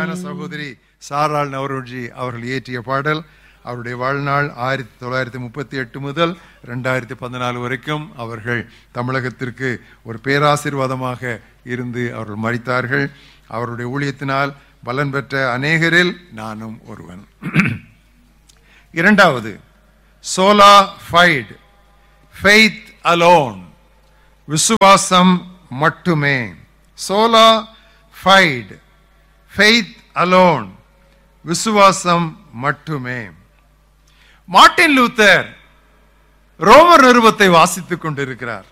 அருமையான சகோதரி சாராள் நவரோஜி அவர்கள் இயற்றிய பாடல் அவருடைய வாழ்நாள் ஆயிரத்தி தொள்ளாயிரத்தி முப்பத்தி எட்டு முதல் ரெண்டாயிரத்தி பதினாலு வரைக்கும் அவர்கள் தமிழகத்திற்கு ஒரு பேராசீர்வாதமாக இருந்து அவர்கள் மறித்தார்கள் அவருடைய ஊழியத்தினால் பலன் பெற்ற அநேகரில் நானும் ஒருவன் இரண்டாவது சோலா ஃபைட் ஃபெய்த் அலோன் விசுவாசம் மட்டுமே சோலா ஃபைட் ஃபெய்த் அலோன் விசுவாசம் மட்டுமே மார்ட்டின் லூத்தர் ரோமர் நிருபத்தை வாசித்துக் கொண்டிருக்கிறார்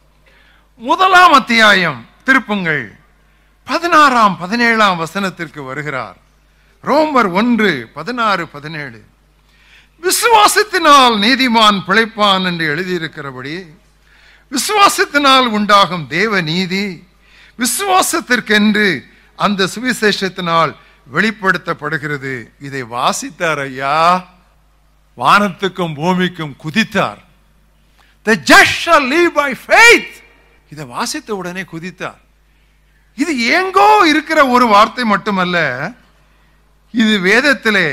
முதலாம் அத்தியாயம் திருப்புங்கள் பதினாறாம் பதினேழாம் வசனத்திற்கு வருகிறார் ரோமர் ஒன்று பதினாறு பதினேழு விசுவாசத்தினால் நீதிமான் பிழைப்பான் என்று எழுதியிருக்கிறபடி விசுவாசத்தினால் உண்டாகும் தேவ நீதி விசுவாசத்திற்கென்று அந்த சுவிசேஷத்தினால் வெளிப்படுத்தப்படுகிறது இதை வாசித்தார் ஐயா வானத்துக்கும் பூமிக்கும் குதித்தார் The just shall live by faith இதை வாசித்த உடனே குதித்தார் இது எங்கோ இருக்கிற ஒரு வார்த்தை மட்டுமல்ல இது வேதத்திலே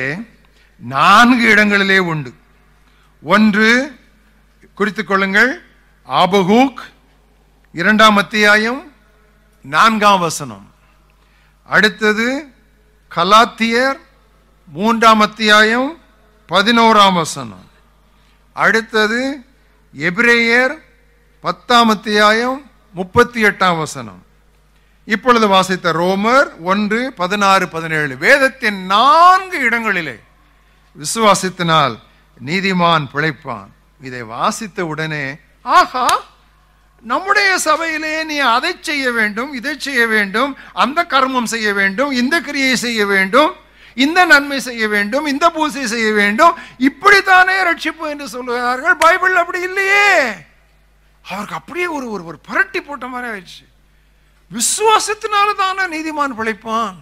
நான்கு இடங்களிலே உண்டு ஒன்று குறித்துக் கொள்ளுங்கள் ஆபகூக் இரண்டாம் அத்தியாயம் நான்காம் வசனம் அடுத்தது கலாத்தியர் மூன்றாம் அத்தியாயம் பதினோராம் வசனம் அடுத்தது எபிரேயர் பத்தாம் அத்தியாயம் முப்பத்தி எட்டாம் வசனம் இப்பொழுது வாசித்த ரோமர் ஒன்று பதினாறு பதினேழு வேதத்தின் நான்கு இடங்களிலே விசுவாசித்தினால் நீதிமான் பிழைப்பான் இதை வாசித்த உடனே ஆஹா நம்முடைய சபையிலே நீ அதை செய்ய வேண்டும் இதை செய்ய வேண்டும் அந்த கர்மம் செய்ய வேண்டும் இந்த கிரியை செய்ய வேண்டும் இந்த நன்மை செய்ய வேண்டும் இந்த பூசை செய்ய வேண்டும் இப்படித்தானே ரட்சிப்பு என்று சொல்லுகிறார்கள் பைபிள் அப்படி இல்லையே அவருக்கு அப்படியே ஒரு ஒரு ஒரு புரட்டி போட்ட மாதிரி ஆயிடுச்சு விசுவாசத்தினால தானே நீதிமான் பிழைப்பான்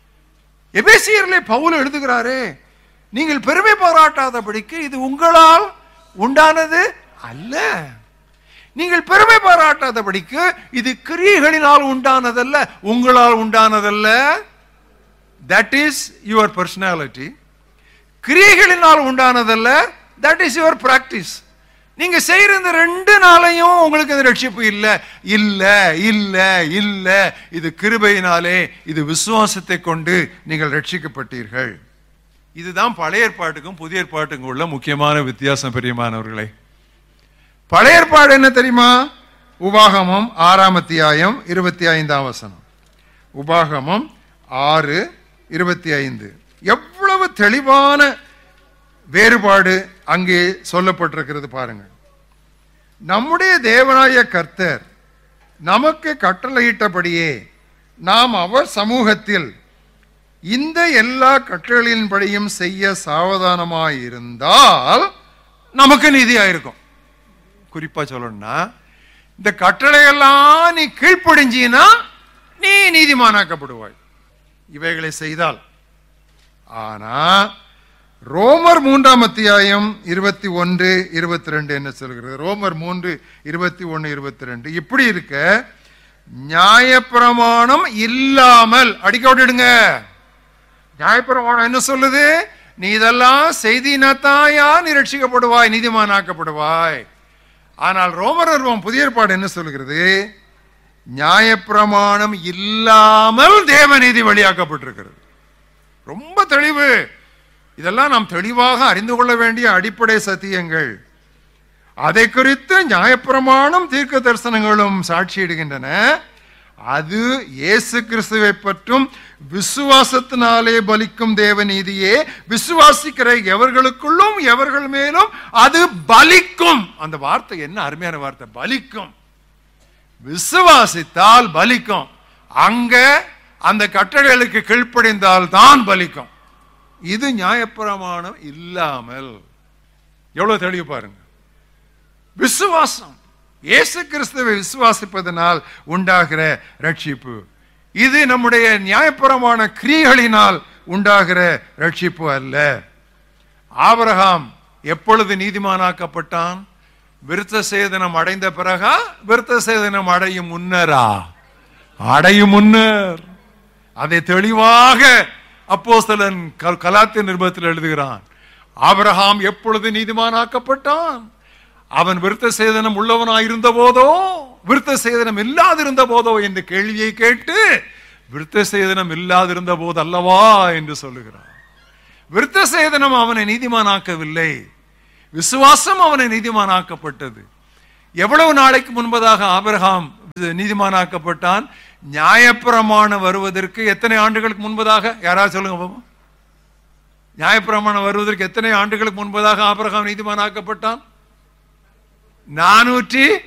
எபேசியர்லே பவுல் எழுதுகிறாரே நீங்கள் பெருமை பாராட்டாதபடிக்கு இது உங்களால் உண்டானது அல்ல நீங்கள் பெருமை பாராட்டாதபடிக்கு இது கிரியைகளினால் உண்டானதல்ல உங்களால் உண்டானதல்ல தட் இஸ் யுவர் பர்சனாலிட்டி கிரியைகளினால் உண்டானதல்ல தட் இஸ் யுவர் பிராக்டிஸ் நீங்க செய்யற இந்த ரெண்டு நாளையும் உங்களுக்கு இந்த ரட்சிப்பு இல்ல இல்ல இல்ல இல்ல இது கிருபையினாலே இது விசுவாசத்தை கொண்டு நீங்கள் ரட்சிக்கப்பட்டீர்கள் இதுதான் பழைய ஏற்பாட்டுக்கும் புதிய ஏற்பாட்டுக்கும் உள்ள முக்கியமான வித்தியாசம் பெரியமானவர்களே பழைய ஏற்பாடு என்ன தெரியுமா உபாகமம் ஆறாம் அத்தியாயம் இருபத்தி ஐந்தாம் வசனம் உபாகமம் ஆறு இருபத்தி ஐந்து எவ்வளவு தெளிவான வேறுபாடு அங்கே சொல்லப்பட்டிருக்கிறது பாருங்கள் நம்முடைய தேவனாய கர்த்தர் நமக்கு கட்டளையிட்டபடியே நாம் அவர் சமூகத்தில் இந்த எல்லா கட்டளையின்படியும் செய்ய சாவதானமாய் இருந்தால் நமக்கு நீதியாயிருக்கும் குறிப்பா சொல்லணும்னா இந்த கட்டளையெல்லாம் நீ கீழ்ப்படிஞ்சினா நீ நீதிமானாக்கப்படுவாய் இவைகளை செய்தால் ஆனா ரோமர் மூன்றாம் அத்தியாயம் இருபத்தி ஒன்று இருபத்தி ரெண்டு என்ன சொல்கிறது ரோமர் மூன்று இருபத்தி ஒன்று இருபத்தி ரெண்டு இப்படி இருக்க நியாயப்பிரமாணம் இல்லாமல் அடிக்க விட்டுடுங்க நியாயப்பிரமாணம் என்ன சொல்லுது நீ இதெல்லாம் செய்தினத்தாயா நீ ரட்சிக்கப்படுவாய் நீதிமானாக்கப்படுவாய் ஆனால் ரோமர் புதிய ஏற்பாடு என்ன சொல்கிறது நியாயப்பிரமாணம் இல்லாமல் தேவநீதி வழியாக்கப்பட்டிருக்கிறது ரொம்ப தெளிவு இதெல்லாம் நாம் தெளிவாக அறிந்து கொள்ள வேண்டிய அடிப்படை சத்தியங்கள் அதை குறித்து நியாயப்பிரமாணம் தீர்க்க தரிசனங்களும் சாட்சியிடுகின்றன அது இயேசு கிறிஸ்துவை பற்றும் விசுவாசத்தினாலே பலிக்கும் தேவநீதியே விசுவாசிக்கிற எவர்களுக்குள்ளும் எவர்கள் மேலும் அது பலிக்கும் அந்த வார்த்தை என்ன அருமையான வார்த்தை பலிக்கும் விசுவாசித்தால் பலிக்கும் அங்க அந்த கட்டளைகளுக்கு கீழ்ப்படிந்தால் தான் பலிக்கும் இது நியாயப்பிரமாணம் இல்லாமல் எவ்வளவு தெளிவு பாருங்க விசுவாசம் இயேசு கிறிஸ்துவை விசுவாசிப்பதனால் உண்டாகிற ரட்சிப்பு இது நம்முடைய நியாயப்பிரமான கிரியைகளினால் உண்டாகிற ரட்சிப்பு அல்ல ஆபிரகாம் எப்பொழுது நீதிமானாக்கப்பட்டான் விருத்த சேதனம் அடைந்த பிறகா விருத்த சேதனம் அடையும் முன்னரா அடையும் முன்னர் அதை தெளிவாக அப்போஸ்தலன் கல்- கலாத்திய நிருபத்தில் எழுதுகிறான் ஆபிரகாம் எப்பொழுது நீதிமானாக்கப்பட்டான் அவன் விருத்த சேதனம் உள்ளவனாய் இருந்த போதோ விருத்த சேதனம் இல்லாதிருந்த போதோ என்ற கேள்வியை கேட்டு விருத்த சேதனம் இல்லாதிருந்த போது அல்லவா என்று சொல்லுகிறான் விருத்த சேதனம் அவனை நீதிமானாக்கவில்லை விசுவாசம் அவனை நீதிமானாக்கப்பட்டது எவ்வளவு நாளைக்கு முன்பதாக ஆபிரகாம் நீதிமானாக்கப்பட்டான் நியாயப்பிரமாணம் வருவதற்கு எத்தனை ஆண்டுகளுக்கு முன்பதாக யாராவது சொல்லுங்க பாப்போம் நியாயப்பிரமாணம் வருவதற்கு எத்தனை ஆண்டுகளுக்கு முன்பதாக ஆபிரகாம் நீதிமானாக்கப்பட்டான் நானூற்றி